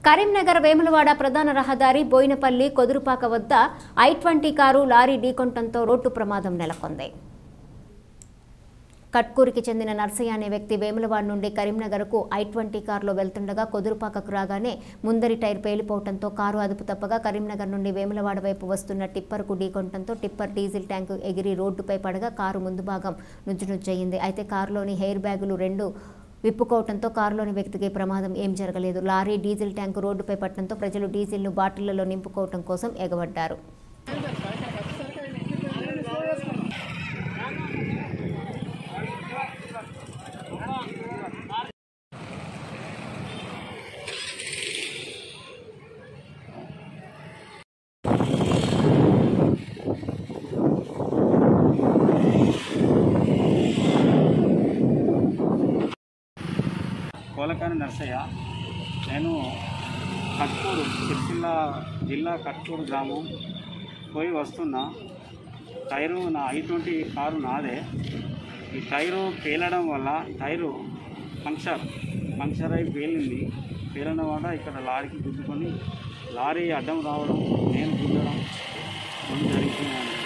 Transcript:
కరీంనగర్ వేములవాడ ప్రధాన రహదారి బోయినపల్లి కొదురుపాక వద్ద ఐ ట్వంటీ కారు లారీ ఢీకొనడంతో రోడ్డు ప్రమాదం నెలకొంది కట్కూరికి చెందిన నర్సయ్య అనే వ్యక్తి వేములవాడ నుండి కరీంనగర్కు ఐ ట్వంటీ కారులో వెళ్తుండగా కొదురుపాకకు రాగానే ముందరి టైర్ పేలిపోవడంతో కారు అదుపు తప్పగా కరీంనగర్ నుండి వేములవాడ వైపు వస్తున్న టిప్పర్కు ఢీకొనడంతో టిప్పర్ డీజిల్ ట్యాంకు ఎగిరి రోడ్డుపై పడగా కారు ముందు భాగం నుజ్జునుజ్జయింది అయితే కారులోని హెయిర్ బ్యాగులు రెండు విప్పుకోవడంతో కారులోని వ్యక్తికి ప్రమాదం ఏం జరగలేదు లారీ డీజిల్ ట్యాంకు రోడ్డుపై పట్టడంతో ప్రజలు డీజిల్ను బాటిళ్లలో నింపుకోవడం కోసం ఎగబడ్డారు కోలకాని నర్సయ్య నేను కట్కూరు సిరిసిల్ల జిల్లా కట్కూరు గ్రామం పోయి వస్తున్నా టైరు నా ఐ ట్వంటీ కారు నాదే ఈ టైరు పేలడం వల్ల టైరు పంక్చర్ పంక్చర్ అయి పేలింది పేలడం వల్ల ఇక్కడ లారీకి గుద్దుకొని లారీ అడ్డం రావడం నేను గుద్దడం రెండు జరిగింది